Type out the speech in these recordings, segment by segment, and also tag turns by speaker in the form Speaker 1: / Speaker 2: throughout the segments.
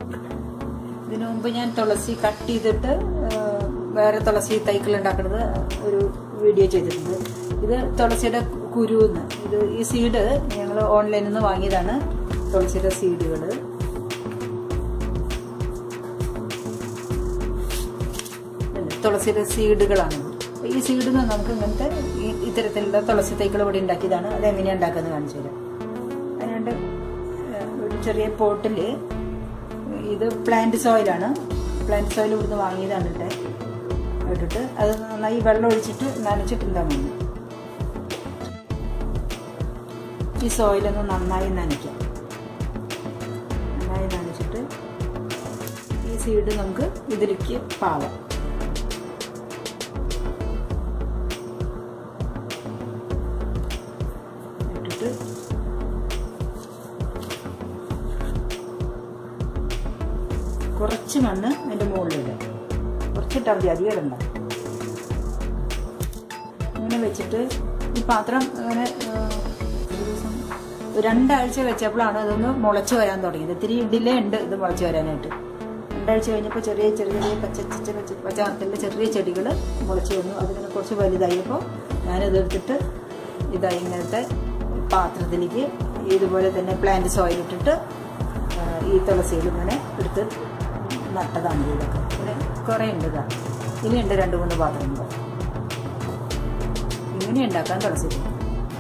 Speaker 1: ഇതിനു മുമ്പ് ഞാൻ തുളസി കട്ട് ചെയ്തിട്ട് ആ, വേറെ തുളസി തൈകൾ ഉണ്ടാക്കുന്നത് ഒരു വീഡിയോ ചെയ്തിട്ടുണ്ട് ഇത് തുളസിയുടെ കുരുന്ന് ഇത് ഈ സീഡ് ഞങ്ങൾ ഓൺലൈനിൽ നിന്ന് വാങ്ങിയതാണ് തുളസിയുടെ സീഡുകൾ തുളസിയുടെ സീഡുകളാണ് ഈ സീഡിൽ നിന്ന് നമുക്ക് ഇങ്ങനത്തെ ഈ ഇത്തരത്തിലുള്ള തുളസി തൈകൾ ഇവിടെ ഉണ്ടാക്കിയതാണ് അത് എങ്ങനെയാണ് ഉണ്ടാക്കുന്നത് കാണിച്ചു തരാം അതിനുണ്ട് ഒരു ചെറിയ പോട്ടിൽ ഇത് പ്ലാന്റ് സോയിലാണ് പ്ലാന്റ് സോയിൽ ഇവിടുന്ന് വാങ്ങിയതാണ് ഇവിടെ ഇട്ടിട്ട് അത് നന്നായി വെള്ളം ഒഴിച്ചിട്ട് നനച്ചിട്ടുണ്ടാകും മതി ഈ സോയിലൊന്ന് നന്നായി നനയ്ക്കാം നന്നായി നനച്ചിട്ട് ഈ സീഡ് നമുക്ക് ഇതിലേക്ക് പാവാം ഇട്ടിട്ട് കുറച്ച് മണ്ണ് അതിൻ്റെ മുകളിലിടുക കുറച്ചിട്ടാൽ മതി അധികം ഇടണ്ട ഇങ്ങനെ വെച്ചിട്ട് ഈ പാത്രം അങ്ങനെ ആ, ഒരു ദിവസം ഒരു രണ്ടാഴ്ച വെച്ചപ്പോഴാണ് ഇതൊന്ന് മുളച്ച് വരാൻ തുടങ്ങിയത് ഇത്തിരി ഡിലേ ഉണ്ട് ഇത് മുളച്ച് വരാനായിട്ട് രണ്ടാഴ്ച കഴിഞ്ഞപ്പോൾ ചെറിയ ചെറിയ ചെറിയ പച്ച പച്ച പച്ച പച്ച നിറത്തിലുള്ള ചെറിയ ചെടികൾ മുളച്ച് വന്നു അതിങ്ങനെ കുറച്ച് വലുതായപ്പോൾ ഞാനിത് എടുത്തിട്ട് ഇതാ ഇങ്ങനത്തെ പാത്രത്തിലേക്ക് ഇതുപോലെ തന്നെ പ്ലാന്റ് സോയിൽ ഇട്ടിട്ട് ആ, ഈ തുളസിയിൽ ഇങ്ങനെ എടുത്ത് നട്ടതാണ് ഇതൊക്കെ ഇങ്ങനെ കുറേ ഉണ്ട് ഇതാ ഇനിയുണ്ട് രണ്ട് മൂന്ന് പാത്രങ്ങൾ ഇങ്ങനെ ഉണ്ടാക്കാൻ തുളസി തൈ.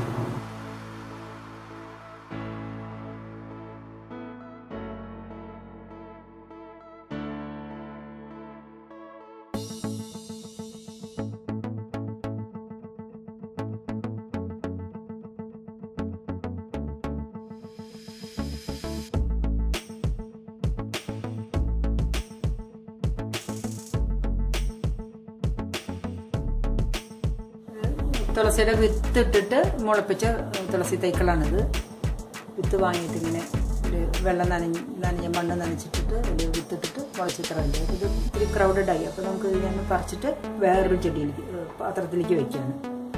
Speaker 1: തുളസിയുടെ വിത്ത് ഇട്ടിട്ട് മുളപ്പിച്ച തുളസി തൈക്കളാണിത് വിത്ത് വാങ്ങിയിട്ട് ഇങ്ങനെ ഒരു വെള്ളം നനഞ്ഞ് നനഞ്ഞ മണ്ണ് നനച്ചിട്ടിട്ട് ഒരു വിത്ത് ഇട്ടിട്ട് മുളച്ചിത്രയുണ്ട് ഇത് ഇത്തിരി ക്രൗഡഡ് ആയി അപ്പോൾ നമുക്ക് ഇത് ഞാൻ പറിച്ചിട്ട് വേറൊരു ചെടിയിലേക്ക് ഏഹ്, പാത്രത്തിലേക്ക് വെക്കുകയാണ്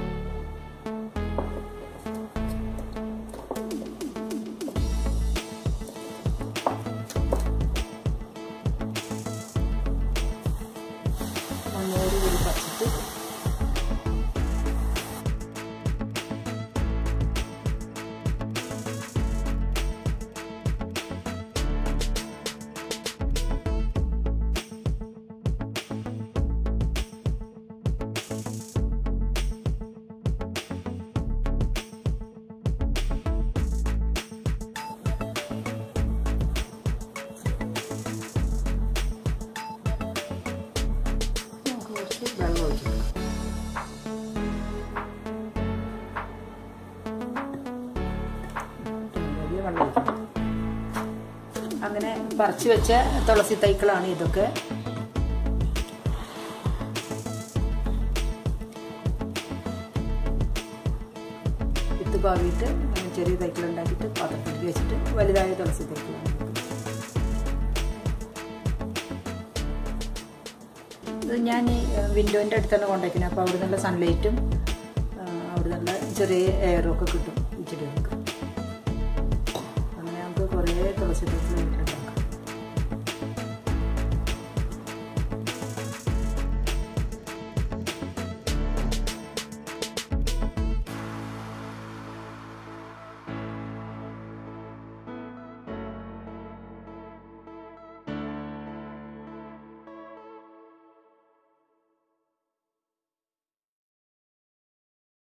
Speaker 1: മണ്ണോട് കൂടി പറിച്ചിട്ട് നമുക്ക് കുറച്ച് വെള്ളം ഒഴിച്ചു വെള്ളം ഒഴിക്കണം അങ്ങനെ പറിച്ചു വെച്ച തുളസി തൈക്കളാണ് ഇതൊക്കെ വിത്ത് പാവിയിട്ട് അങ്ങനെ ചെറിയ തൈക്കൾ ഉണ്ടാക്കിയിട്ട് പാത്രത്തിലേക്ക് വെച്ചിട്ട് വലുതായ തുളസി തൈക്കളാണ് ഇതൊക്കെ. ഇത് ഞാൻ ഈ വിൻഡോൻ്റെ അടുത്താണ് കൊണ്ടുവയ്ക്കുന്നത് അപ്പോൾ അവിടെ നിന്നുള്ള സൺലൈറ്റും അവിടെ നിന്നുള്ള ചെറിയ എയറും ഒക്കെ കിട്ടും ഈ ചെടികൾക്ക് അങ്ങനെ നമുക്ക് കുറേ തുളസി തൈകൾ കിട്ടും